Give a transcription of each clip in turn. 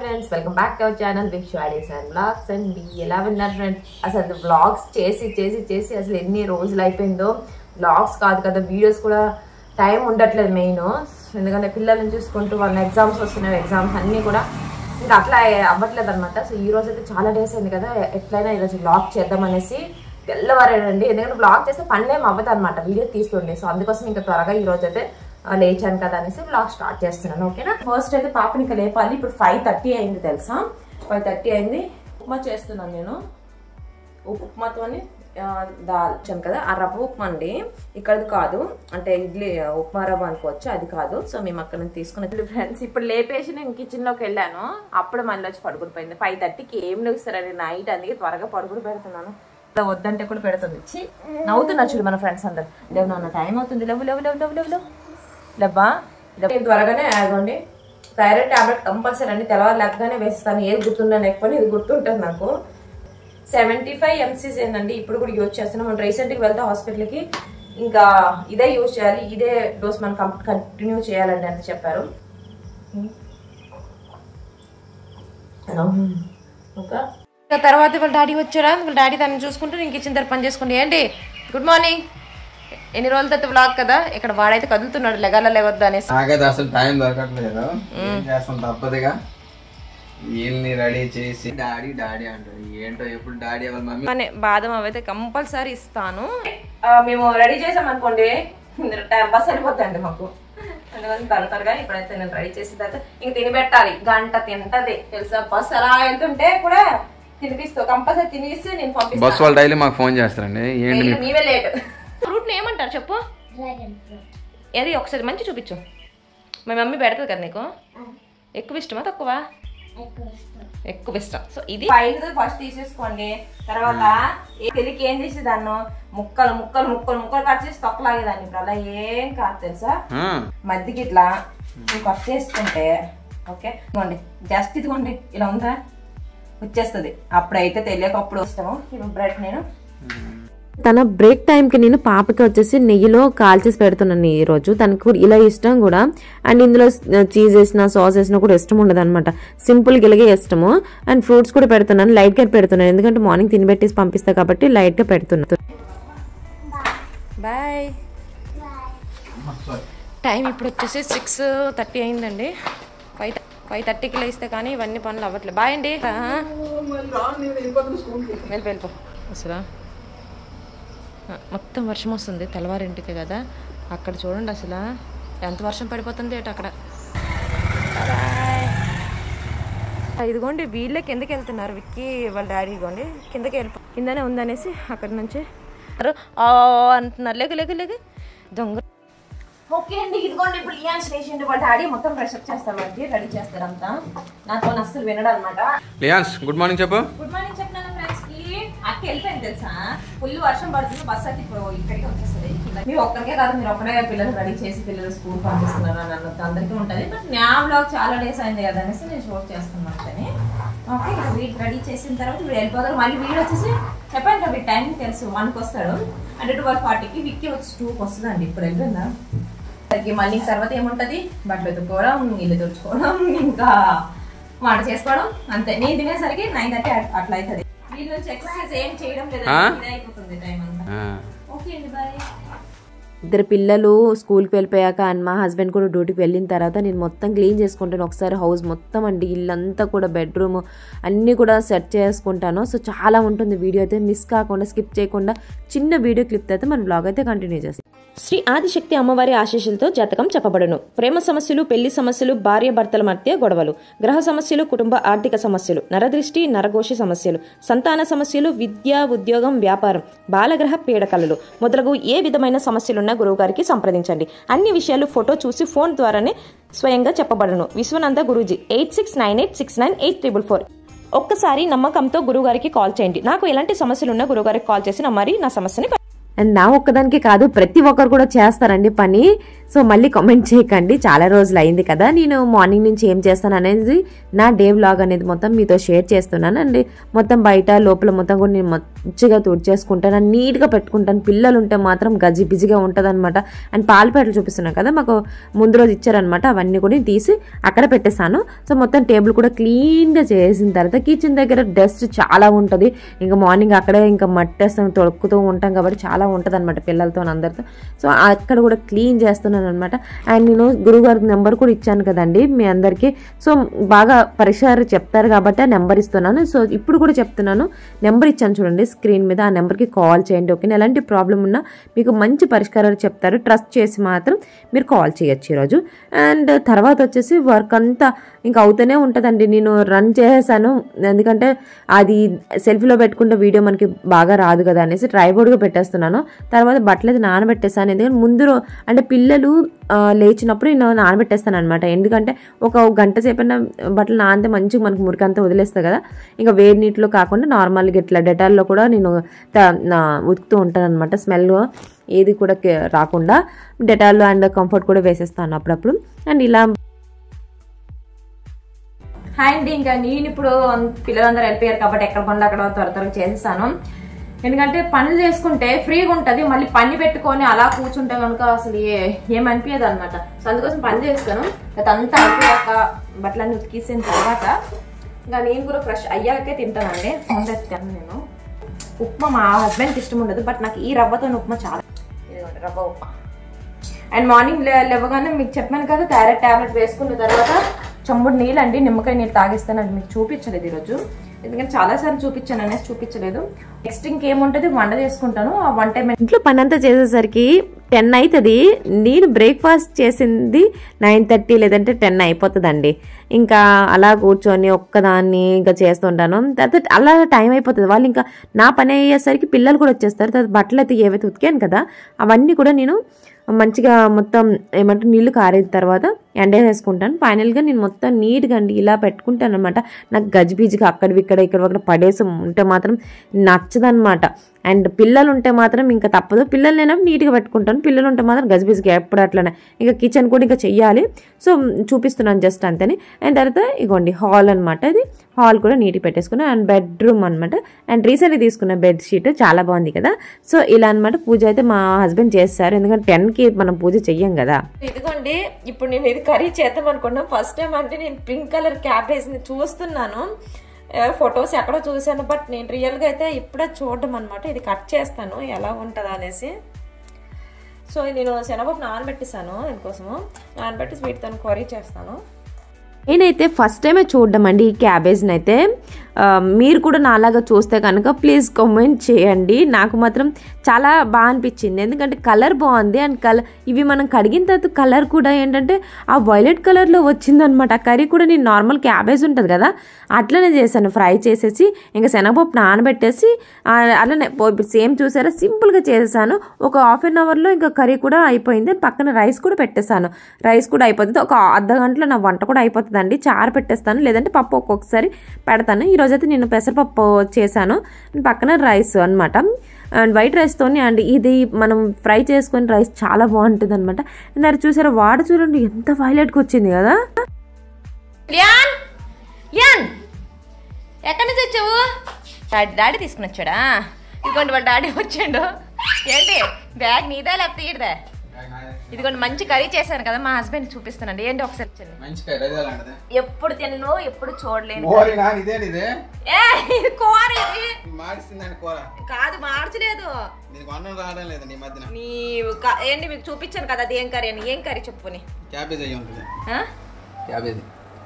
Friends welcome back to our channel big shadies and blogs and ఎలా విన్నారు friends అసలు blogs చేసి చేసి చేసి అసలు ఎన్ని రోజులు అయిపోయిందో బ్లాగ్స్ కాదు కదా వీడియోస్ కూడా టైం ఉండట్లేదు మెయిన్ ఎందుకంటే పిల్లల్ని చూసుకుంటూ వాళ్ళ ఎగ్జామ్స్ వస్తున్నాయి ఎగ్జామ్స్ అన్నీ కూడా ఇంకా అట్లా అవ్వట్లేదు అనమాట సో ఈ రోజు అయితే చాలా డేస్ అయింది కదా ఎట్లయినా ఈరోజు బ్లాగ్ చేద్దాం అనేసి తెల్లవారేనండి ఎందుకంటే బ్లాగ్ చేస్తే పనులేం అవ్వదు అనమాట వీడియో తీస్తుండే సో అందుకోసం ఇంకా త్వరగా ఈ రోజు అయితే ఆ, లేచాను కదా అనేసి బ్లాగ్ స్టార్ట్ చేస్తున్నాను ఓకేనా ఫస్ట్ అయితే పాపని ఇంకా లేపాలి ఇప్పుడు ఫైవ్ థర్టీ అయింది తెలుసా ఫైవ్ థర్టీ అయింది ఉప్మా చేస్తున్నాను నేను ఉప్మాతోని ఆ, దాల్చాను కదా ఆ రవ్వ ఉప్మా అండి ఇక్కడది కాదు అంటే ఇడ్లీ ఉప్మా రవ్వ అనుకోవచ్చు అది కాదు సో మేము అక్కడ నుంచి తీసుకుని ఫ్రెండ్స్ ఇప్పుడు లేపేసి నేను కిచెన్ లోకి వెళ్ళాను అప్పుడు మళ్ళీ వచ్చి పడుకుని పోయింది ఫైవ్ థర్టీకి ఏం లేస్తారని నైట్ అందుకే త్వరగా పడుకుని పెడుతున్నాను ఇలా వద్దంటే కూడా పెడుతుంది ఛీ, నవ్వుతున్నారు చూడు మన ఫ్రెండ్స్ అందరు లేవు నాన్న టైం అవుతుంది లేవు లేవు లేవు లేవు లేవు లేవు లేవ్వా లేవు. త్వరగానే ఆగండి థైరాయిడ్ టాబ్లెట్ కంపల్సరీ అండి తెల్లవారు లేకగానే వేస్తాను ఏది గుర్తుండే లేకపోతే ఇది గుర్తుంటుంది నాకు సెవెంటీ ఫైవ్ ఎంసీస్ ఏంటండి ఇప్పుడు కూడా యూజ్ చేస్తున్నాం మనం రీసెంట్గా వెళ్తే హాస్పిటల్కి ఇంకా ఇదే యూజ్ చేయాలి ఇదే డోస్ మనం కంటిన్యూ చేయాలండి అని చెప్పారు ఇంకా ఇంకా తర్వాత వాళ్ళ డాడీ వచ్చారా వాళ్ళ డాడీ దాన్ని చూసుకుంటూ నేను కిచెన్ దగ్గర పని చేసుకోండి ఏంటి గుడ్ మార్నింగ్ ఎన్ని రోజుల తర్వాత బ్లాగ్ కదా ఇక్కడ వాడైతే కదులుతున్నాడు లెగాల లేవద్దా అనేసి నాకైతే అసలు టైం దొరకట్లేదు ఏం చేస్తాం తప్పదుగా వీళ్ళని రెడీ చేసి డాడీ డాడీ అంటాడు ఏంటో ఎప్పుడు డాడీ వాళ్ళ మమ్మీ కానీ బాదం అవైతే కంపల్సరీ ఇస్తాను మేము రెడీ చేసాం అనుకోండి టైం బస్ సరిపోతుంది మాకు అందుకని త్వర త్వరగా ఇప్పుడైతే నేను రెడీ చేసిన తర్వాత ఇంక తిని పెట్టాలి గంట తింటది తెలుసా బస్ అలా వెళ్తుంటే కూడా తినిపిస్తావు కంపల్సరీ తినేసి నేను బస్ పంపిస్తాను వాళ్ళు డైలీ మాకు ఫోన్ చేస్తారండి ఏంటి మీ మీవే లేట్ ఫ్రూట్ ఏమంటారు చెప్పు ఏది ఒకసారి మంచి చూపించు మా మమ్మీ పెడతది కదా నీకు ఎక్కువ ఇష్టమా తక్కువ ఎక్కువ ఇష్టం సో ఇది పైన ఫస్ట్ తీసేసుకోండి తర్వాత తెలికి ఏం చేసి దాన్ని ముక్కలు ముక్కలు ముక్కలు ముక్కలు కట్ చేసి తొక్కలాగేదాన్ని ఇప్పుడు అలా ఏం కాదు తెలుసా ఆ, మధ్యకి ఇట్లా కట్ చేసుకుంటే ఓకే ఇదిగోండి జస్ట్ ఇదిగోండి ఇలా ఉందా వచ్చేస్తుంది అప్పుడైతే తెలియక అప్పుడు ఇష్టము ఇప్పుడు బ్రెడ్ నేను తన బ్రేక్ టైంకి నేను పాపకి వచ్చేసి నెయ్యిలో కాల్చేసి పెడుతున్నాను ఈ రోజు తనకు కూడా ఇలా ఇష్టం కూడా అండ్ ఇందులో చీజ్ వేసిన సాస్ వేసినా కూడా ఇష్టం ఉండదు అనమాట సింపుల్ గిలగే ఇష్టము అండ్ ఫ్రూట్స్ కూడా పెడుతున్నాను లైట్ గా పెడుతున్నాను ఎందుకంటే మార్నింగ్ తినిపెట్టేసి పంపిస్తా కాబట్టి లైట్ గా పెడుతున్నాను బాయ్ టైం ఇప్పుడు వచ్చేసి సిక్స్ థర్టీ అయిందండి ఫైవ్ ఫైవ్ థర్టీకి లేస్తే కానీ ఇవన్నీ పనులు అవ్వట్లేదు బాయ్ అండి ఆ. వెళ్ళిపో వెళ్ళిపో అసలు ఆ, మొత్తం వర్షం వస్తుంది తెల్లవారింటికి కదా అక్కడ చూడండి అసలు ఎంత వర్షం పడిపోతుంది ఏంటి అక్కడ Bye. ఇదిగోండి వీళ్ళే కిందకి వెళ్తున్నారు విక్కీ వాళ్ళ డాడీ ఇదిగోండి కిందకి వెళ్ళిపో కిందనే ఉందనేసి అక్కడి నుంచి ఆ అంటున్నారు లేక లేక లేక దొంగ ఓకే అండి ఇదిగోండి ఇప్పుడు లియాన్ స్టేషన్ వాళ్ళ డాడీ మొత్తం ఫ్రెష్ అప్ చేస్తామండి రెడీ చేస్తారంతా నాతో అస్సలు వినడం అనమాట లియాన్స్ గుడ్ మార్నింగ్ చెప్పు గుడ్ మార్నింగ్ చెప్పినాను ఫ్రెండ్స్ కి అక్క వెళ్ళిపోయింది తెలుసా ఫుల్ వర్షం పడుతుంది బస్ అయితే ఇప్పుడు ఇక్కడికి వచ్చేస్తుంది మీరు ఒక్కరికే కాదు మీరు ఒక్కడే పిల్లలు రెడీ చేసి పిల్లలు స్కూల్ పంపిస్తున్నారు అని అన్నది అందరికీ ఉంటుంది బట్ నా బ్లాగ్ చాలా డేస్ అయింది కదా అనేసి నేను షూట్ చేస్తున్నాను అంతని ఓకే ఇంకా వీటి రెడీ చేసిన తర్వాత వీడు వెళ్ళిపోతారు మళ్ళీ వీడు వచ్చేసి చెప్పాను కదా వీడి టైం తెలుసు వన్కి వస్తాడు అంటే ట్వెల్వ్ ఫార్టీకి విక్కి వచ్చి టూకి వస్తుందండి ఇప్పుడు వెళ్ళిందా సరికి మళ్ళీ తర్వాత ఏముంటది బట్టలు ఎత్తుకోవడం ఇల్లు తుడుచుకోవడం ఇంకా వంట చేసుకోవడం అంతే నేను తినేసరికి నైన్ థర్టీ అట్లా అవుతుంది వీళ్ళ నుంచి ఎక్సర్సైజ్ ఏం చేయడం లేదు ఆ? ఇదే అయిపోతుంది టైం అంతా ఆ, ఓకే అండి బాయ్ ఇద్దరు పిల్లలు స్కూల్కి వెళ్ళిపోయాక అండ్ మా హస్బెండ్ కూడా డ్యూటీకి వెళ్ళిన తర్వాత నేను మొత్తం క్లీన్ చేసుకుంటాను ఒకసారి హౌస్ మొత్తం అండి ఇల్లంతా కూడా బెడ్రూమ్ అన్నీ కూడా సెట్ చేసుకుంటాను సో చాలా ఉంటుంది వీడియో అయితే మిస్ కాకుండా స్కిప్ చేయకుండా చిన్న వీడియో క్లిప్ అయితే మన బ్లాగ్ అయితే కంటిన్యూ చేస్తాం శ్రీ ఆదిశక్తి అమ్మవారి ఆశీస్సులతో జాతకం చెప్పబడును ప్రేమ సమస్యలు పెళ్లి సమస్యలు భార్య భర్తల మధ్య గొడవలు గ్రహ సమస్యలు కుటుంబ ఆర్థిక సమస్యలు నరదృష్టి నరఘోషి సమస్యలు సంతాన సమస్యలు విద్య ఉద్యోగం వ్యాపారం బాలగ్రహ పీడకలలు మొదలగు ఏ విధమైన సమస్యలున్నా గురువుగారికి సంప్రదించండి అన్ని విషయాలు ఫోటో చూసి ఫోన్ ద్వారానే స్వయంగా చెప్పబడును Vishwananda Guruji eight six nine eight six nine eight triple four ఒక్కసారి నమ్మకంతో గురువుగారికి కాల్ చేయండి నాకు ఎలాంటి సమస్యలున్నా గురువుగారికి కాల్ చేసి నా మరి నా సమస్యని అండ్ నా ఒక్కదానికి కాదు ప్రతి ఒక్కరు కూడా చేస్తారండి పని సో మళ్ళీ కామెంట్ చేయకండి చాలా రోజులు అయింది కదా నేను మార్నింగ్ నుంచి ఏం చేస్తాను అనేది నా డే వ్లాగ్ అనేది మొత్తం మీతో షేర్ చేస్తున్నాను అండి మొత్తం బయట లోపల మొత్తం కూడా నేను మంచిగా తుడిచేసుకుంటాను అండ్ నీట్గా పెట్టుకుంటాను పిల్లలు ఉంటే మాత్రం గజి బిజిగా ఉంటుంది అనమాట అండ్ పాలపేటలు చూపిస్తున్నాను కదా మాకు ముందు రోజు ఇచ్చారనమాట అవన్నీ కూడా తీసి అక్కడ పెట్టేస్తాను సో మొత్తం టేబుల్ కూడా క్లీన్గా చేసిన తర్వాత కిచెన్ దగ్గర డస్ట్ చాలా ఉంటుంది ఇంకా మార్నింగ్ అక్కడే ఇంకా మట్టేస్తాం తొడుక్కుతూ ఉంటాం కాబట్టి చాలా ఉంటుంది అనమాట పిల్లలతో అందరితో సో అక్కడ కూడా క్లీన్ చేస్తున్నాను అనమాట అండ్ నేను గురుగారి నెంబర్ కూడా ఇచ్చాను కదండి మీ అందరికీ సో బాగా పరిష్కారం చెప్తారు కాబట్టి ఆ నెంబర్ ఇస్తున్నాను సో ఇప్పుడు కూడా చెప్తున్నాను నెంబర్ ఇచ్చాను చూడండి స్క్రీన్ మీద ఆ నెంబర్కి కాల్ చేయండి ఓకే ఎలాంటి ప్రాబ్లం ఉన్నా మీకు మంచి పరిష్కారాలు చెప్తారు ట్రస్ట్ చేసి మాత్రం మీరు కాల్ చేయొచ్చు ఈరోజు అండ్ తర్వాత వచ్చేసి వర్క్ అంతా ఇంకా అవుతూనే ఉంటుందండి నేను రన్ చేసేసాను ఎందుకంటే అది సెల్ఫీలో పెట్టుకుంటే వీడియో మనకి బాగా రాదు కదా అనేసి ట్రైబోర్డ్గా పెట్టేస్తున్నాను తర్వాత బట్టలు అయితే నానబెట్టేస్తాను ఎందుకంటే ముందు రో- అంటే పిల్లలు ఆ, లేచినప్పుడు నేను నానబెట్టేస్తాను అనమాట ఎందుకంటే ఒక గంట సేపైనా బట్టలు నానితే మంచిగా మనకి మురికంతా వదిలేస్తాయి కదా ఇంకా వేడి నీటిలో కాకుండా నార్మల్గా ఇట్లా డెటాల్లో కూడా నేను త- నా ఉతుకుతూ ఉంటాను అనమాట స్మెల్ ఏది కూడా కే- రాకుండా డెటాల్ అండ్ కంఫర్ట్ కూడా వేసేస్తాను అప్పుడప్పుడు అండ్ ఇలా హాయ్ అండి ఇంకా నేను ఇప్పుడు పిల్లలందరూ వెళ్ళిపోయారు కాబట్టి ఎక్కడ పనులు అక్కడ త్వర త్వరగా చేసేసాను ఎందుకంటే పనులు చేసుకుంటే ఫ్రీగా ఉంటుంది మళ్ళీ పని పెట్టుకొని అలా కూర్చుంటే కనుక అసలు ఏ- ఏమనిపించదు అనమాట సో అందుకోసం పని చేస్తాను అదంతా అయిపోయాక బట్టలన్నీ ఉతికేసిన తర్వాత ఇంకా నేను కూడా ఫ్రెష్ అయ్యాకే తింటానండి ముందే తిన్నాను నేను ఉప్మా మా హస్బెండ్కి ఇష్టం ఉండదు బట్ నాకు ఈ రవ్వతో ఉప్మా చాలా ఇదిగోండి రవ్వ ఉప్మా అండ్ మార్నింగ్ లే- లేవగానే మీకు చెప్పాను కదా థైరాయిడ్ టాబ్లెట్ వేసుకున్న తర్వాత చంబుడు నీళ్ళు అండి నిమ్మకాయ నీళ్ళు తాగిస్తాను అది మీకు చూపించలేదు ఈరోజు ఎందుకంటే చాలాసార్లు చూపించాను అనేసి చూపించలేదు నెక్స్ట్ ఇంకేముంటుంది వంట చేసుకుంటాను ఆ వంట ఏమైనా ఇంట్లో పని అంతా చేసేసరికి టెన్ అవుతుంది నేను బ్రేక్ఫాస్ట్ చేసింది నైన్ థర్టీ లేదంటే టెన్ అయిపోతుందండి ఇంకా అలా కూర్చొని ఒక్కదాన్ని ఇంకా చేస్తుంటాను తర్వాత అలా టైం అయిపోతుంది వాళ్ళు ఇంకా నా పని అయ్యేసరికి పిల్లలు కూడా వచ్చేస్తారు తర్వాత బట్టలు అయితే ఏవైతే ఉతికాను కదా అవన్నీ కూడా నేను మంచిగా మొత్తం ఏమంటారు నీళ్లు కారిన తర్వాత ఎండేసేసుకుంటాను ఫైనల్గా నేను మొత్తం నీట్గా అండి ఇలా పెట్టుకుంటాను అనమాట నాకు గజిబిజిగా అక్కడివి ఇక్కడ ఇక్కడ అక్కడ పడేసి ఉంటే మాత్రం నచ్చదనమాట అండ్ పిల్లలు ఉంటే మాత్రం ఇంకా తప్పదు పిల్లలు లేనప్పుడు నీట్గా పెట్టుకుంటాను పిల్లలు ఉంటే మాత్రం గజిబిజిగా ఎప్పుడు అట్లనే ఇంకా కిచెన్ కూడా ఇంకా చెయ్యాలి సో చూపిస్తున్నాను జస్ట్ అంతేని అండ్ తర్వాత ఇగోండి హాల్ అనమాట ఇది హాల్ కూడా నీట్గా పెట్టేసుకున్నాను అండ్ బెడ్రూమ్ అనమాట అండ్ రీసెంట్గా తీసుకున్న బెడ్ షీట్ చాలా బాగుంది కదా సో ఇలా అనమాట పూజ అయితే మా హస్బెండ్ చేస్తారు ఎందుకంటే టెన్కి మనం పూజ చెయ్యం కదా ఇదిగోండి ఇప్పుడు నేను ఇది కర్రీ చేద్దాం అనుకున్నా ఫస్ట్ టైం అంటే నేను పింక్ కలర్ క్యాబేజ్ ని చూస్తున్నాను ఫొటోస్ ఎక్కడో చూశాను బట్ నేను రియల్గా అయితే ఇప్పుడే చూడడం అనమాట ఇది కట్ చేస్తాను ఎలా ఉంటుందా అనేసి సో నేను శనగపప్పు నానబెట్టేసాను దీనికోసము నానబెట్టి వీటితో కర్రీ చేస్తాను నేనైతే ఫస్ట్ టైమే చూడడం అండి ఈ క్యాబేజ్ని అయితే ఆ, మీరు కూడా నాలాగా చూస్తే కనుక ప్లీజ్ కామెంట్ చేయండి నాకు మాత్రం చాలా బాగా అనిపించింది ఎందుకంటే కలర్ బాగుంది అండ్ కలర్ ఇవి మనం కడిగిన తర్వాత కలర్ కూడా ఏంటంటే ఆ వైలెట్ కలర్లో వచ్చిందనమాట ఆ కర్రీ కూడా నేను నార్మల్ క్యాబేజ్ ఉంటుంది కదా అట్లనే చేశాను ఫ్రై చేసేసి ఇంకా శనగపప్పు నానబెట్టేసి ఆ, అలానే సేమ్ చూసారా సింపుల్గా చేసేసాను ఒక హాఫ్ అన్ అవర్లో ఇంకా కర్రీ కూడా అయిపోయింది పక్కన రైస్ కూడా పెట్టేశాను రైస్ కూడా అయిపోతుంది ఒక అర్ధ గంటలో నా వంట కూడా అయిపోతుందండి చారు పెట్టేస్తాను లేదంటే పప్పు ఒక్కొక్కసారి పెడతాను ఈరోజు అయితే నేను పెసరపప్పు చేశాను పక్కన రైస్ అనమాట అండ్ వైట్ రైస్తోని అండ్ ఇది మనం ఫ్రై చేసుకొని రైస్ చాలా బాగుంటుంది అనమాట అండ్ అది చూసారా వాడు చూడండి ఎంత వైలెట్గా వచ్చింది కదా లియాన్ లియాన్ ఎక్కడి నుంచి వచ్చావు డాడీ డాడీ తీసుకుని వచ్చాడా ఇదిగోండి వాళ్ళ డాడీ వచ్చాడు ఏంటి బ్యాగ్ నీదా లేకపోతే ఈడదా ఇదిగోండి మంచి కర్రీ చేశాను కదా మా హస్బెండ్ చూపిస్తానండి ఏంటి ఒకసారి ఇచ్చండి మంచి కర్రీ అలాంటిది ఎప్పుడు తినను ఎప్పుడు చూడలేను ఓరి నాన్న ఇదేంటి ఇదే ఏ ఇది కూర ఇది మాడిస్తుందండి కూర కాదు మార్చలేదు దీనికి అన్నం రావడం లేదు నీ మధ్యన నీ క- ఏంటి మీకు చూపించాను కదా అది ఏం కర్రీ అని ఏం కర్రీ చెప్పుని క్యాబేజ్ అయ్యి ఉంటుంది ఆ? క్యాబేజ్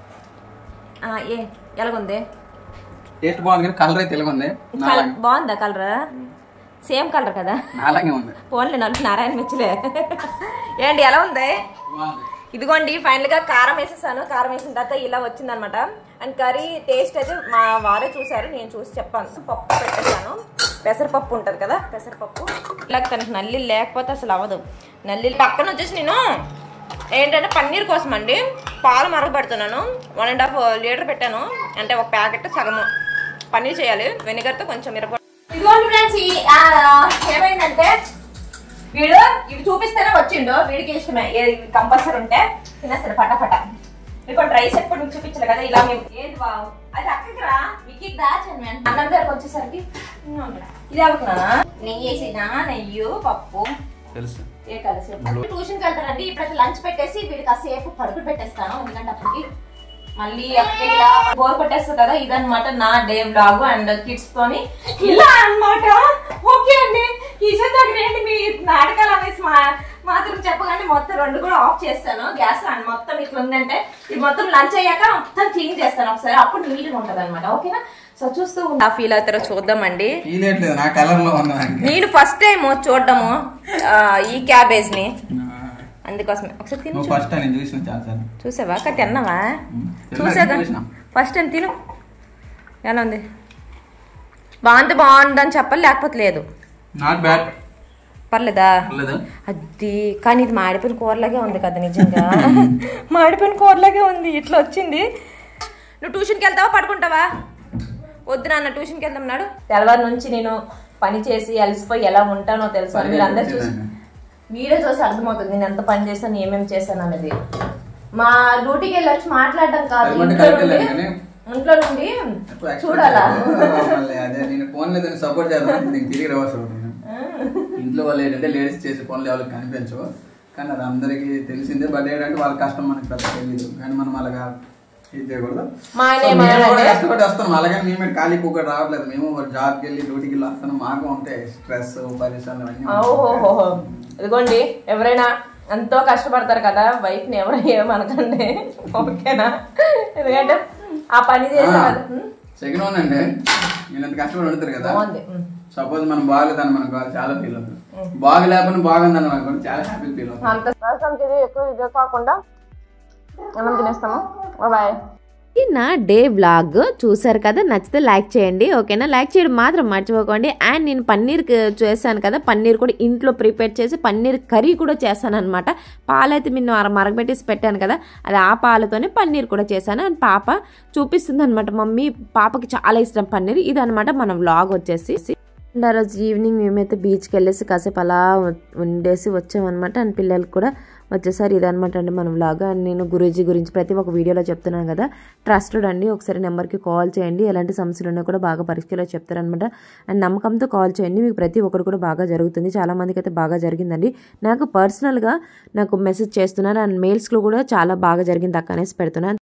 ఆ, ఏ ఎలాగుంది టేస్ట్ బాగుంది కానీ కలర్ అయితే తెలుగు ఉంది కలర్ బాగుందా కలర్ సేమ్ కలర్ కదా నాలాగే ఉంది పోన్లే నలుపు నారాయణ మెచ్చలే ఏంటి ఎలా ఉంది బాగుంది ఇదిగోండి ఫైనల్ గా కారం వేసేసాను కారం వేసిన తర్వాత ఇలా వచ్చిందనమాట అండ్ కర్రీ టేస్ట్ అయితే మా వారే చూసారు నేను చూసి చెప్పాను పప్పు పెట్టేసాను పెసరపప్పు ఉంటుంది కదా పెసరపప్పు ఇలా తనకి నల్లి లేకపోతే అసలు అవ్వదు నల్లి పక్కన వచ్చేసి నేను ఏంటంటే పన్నీర్ కోసం అండి పాలు మరగబెడుతున్నాను వన్ అండ్ హాఫ్ లీటర్ పెట్టాను అంటే ఒక ప్యాకెట్ సగము పన్నీర్ చేయాలి వెనిగర్తో కొంచెం మిరప ఇదిగోండి ఫ్రెండ్స్ ఏమైందంటే వీడు ఇవి చూపిస్తేనే వచ్చిండు వీడికి ఇష్టమే కంపల్సరీ ఉంటే తినేస్తాడు పటాపట మీకు రైస్ ఎప్పుడు మీకు చూపించలే కదా ఇలా మేము ఏంటి బావు అది అక్కడికి రా మీకు దాచాను నేను అన్నం దగ్గరకు వచ్చేసరికి ఇది అవుతున్నానా నెయ్యి వేసినా నెయ్యి పప్పు తెలుసు ఏ కలిసి ట్యూషన్కి వెళ్తారండి ఇప్పుడైతే లంచ్ పెట్టేసి వీడికి కాసేపు పడుకుని పెట్టేస్తాను ఎందుకంటే అప్పటికి మళ్ళీ అక్కడికి ఇలా బోర్ కొట్టేస్తుంది కదా ఇదన్నమాట నా డే బ్లాగ్ అండ్ కిడ్స్ తోని ఇలా అన్నమాట ఓకే అండి కిచెన్ దగ్గర ఏంటి మీ నాటకాలు అనేసి మా మాత్రం చెప్పగానే మొత్తం రెండు కూడా ఆఫ్ చేస్తాను గ్యాస్ అండ్ మొత్తం ఇట్లా ఉందంటే ఇది మొత్తం లంచ్ అయ్యాక మొత్తం క్లీన్ చేస్తాను ఒకసారి అప్పుడు నీట్గా ఉంటుంది అనమాట ఓకేనా సో చూస్తూ ఆ ఫీల్ అవుతారో చూద్దామండి ఫీలేట్లేదు నా కలర్ లో ఉన్నా నేను ఫస్ట్ టైం చూడడము ఆ, ఈ క్యాబేజ్ ని అందుకోసమే ఒకసారి తిను నువ్వు ఫస్ట్ నేను చూసిన చాలా సార్ చూసావా అక్క తిన్నావా తిన్నా, చూసాగా చూసినా. ఫస్ట్ టైం తిను ఎలా ఉంది బాగుంది బాగుందని చెప్పాలి లేకపోతే లేదు నాట్ బ్యాడ్ పర్లేదా పర్లేదు అది కానీ ఇది మాడిపోయిన కూరలాగే ఉంది కదా నిజంగా మాడిపోయిన కూరలాగే ఉంది ఇట్లా వచ్చింది నువ్వు ట్యూషన్కి వెళ్తావా పడుకుంటావా వద్దు నాన్న ట్యూషన్కి వెళ్తామన్నాడు తెల్లవారు నుంచి నేను పని చేసి అలసిపోయి ఎలా ఉంటానో తెలుసా మీరు అందరు చూసి వీడియో చూసి అర్థమవుతుంది నేను ఎంత పని చేశాను ఏమేమి చేశాను అనేది మా డ్యూటీకి వెళ్ళి వచ్చి మాట్లాడడం కాదు అది మటు ఇంట్లో కరెక్టే నుండి కానీ ఇంట్లో నుండి ఎక్కువ expect చూడాలా చేయకు. మళ్ళీ అదే నేను ఫోన్ లేదు సపోర్ట్ చేద్దాం నేను తిరిగి రివర్స్ అవుతున్నాను ఇంట్లో వాళ్ళు ఏంటంటే లేడీస్ చేసే పనులు ఎవరికి కనిపించవు కానీ అది అందరికీ తెలిసిందే బట్ ఏంటంటే వాళ్ళ కష్టం మనకి పెద్ద తెలియదు కానీ మనం అలాగా ఇది చేయకూడదు మా ఆయన So, మేము కూడా ఏమన్నాడంటే- కష్టపడి వస్తాం అలాగే మేము ఇక్కడ ఖాళీ కూకటి రావట్లేదు మేము జాబ్కి వెళ్ళి డ్యూటీకి వెళ్ళి వస్తాం మాకు ఉంటాయి స్ట్రెస్ పరిశ్రమలు అన్నీ ఉంటాయి. ఓహోహోహో ఇదిగోండి ఎవరైనా ఎంతో కష్టపడతారు కదా వైఫ్ ని ఎవరు ఏమనకండి ఓకేనా ఎందుకంటే ఆ పని చేసే కదా ఉం? సెకండ్ వన్ అండి నేను ఎంత కష్టపడి ఉంటారు కదా బాగుంది ఉం. సపోజ్ మనం బాగలేదని మనకు చాలా ఫీల్ అవుతుంది బాగలేకపోయినా బాగుందని అనుకోండి చాలా హ్యాపీ ఫీల్ అవుతుంది అంత రసం తిని ఎక్కువ ఇది కాకుండా అన్నం తినేస్తాము బాయ్ ఈ నా డే వ్లాగ్ చూసారు కదా నచ్చితే లైక్ చేయండి ఓకేనా లైక్ చేయడం మాత్రం మర్చిపోకండి అండ్ నేను పన్నీర్ క- చేశాను కదా పన్నీర్ కూడా ఇంట్లో ప్రిపేర్ చేసి పన్నీర్ కర్రీ కూడా చేశాను అనమాట పాలైతే నేను అర మరగబెట్టేసి పెట్టాను కదా అది ఆ పాలతోనే పన్నీర్ కూడా చేశాను అండ్ పాప చూపిస్తుంది అనమాట మమ్మీ పాపకి చాలా ఇష్టం పన్నీర్ ఇది అనమాట మన వ్లాగ్ వచ్చేసి అండ్ ఆ రోజు ఈవినింగ్ మేమైతే బీచ్కి వెళ్ళేసి కాసేపు అలా ఉ- ఉండేసి వచ్చామన్నమాట అండ్ పిల్లలకి కూడా వచ్చేసారి ఇదనమాట అండి మన వ్లాగ్ అండ్ నేను గురూజీ గురించి ప్రతి ఒక్క వీడియోలో చెప్తున్నాను కదా ట్రస్టెడ్ అండి ఒకసారి నెంబర్కి కాల్ చేయండి ఎలాంటి సమస్యలు ఉన్నా కూడా బాగా పరిష్కారం చెప్తారనమాట అండ్ నమ్మకంతో కాల్ చేయండి మీకు ప్రతి ఒక్కరు కూడా బాగా జరుగుతుంది చాలా మందికి అయితే బాగా జరిగిందండి నాకు పర్సనల్గా నాకు మెసేజ్ చేస్తున్నారు అండ్ మెయిల్స్లో కూడా చాలా బాగా జరిగింది అక్క అనేసి పెడుతున్నాను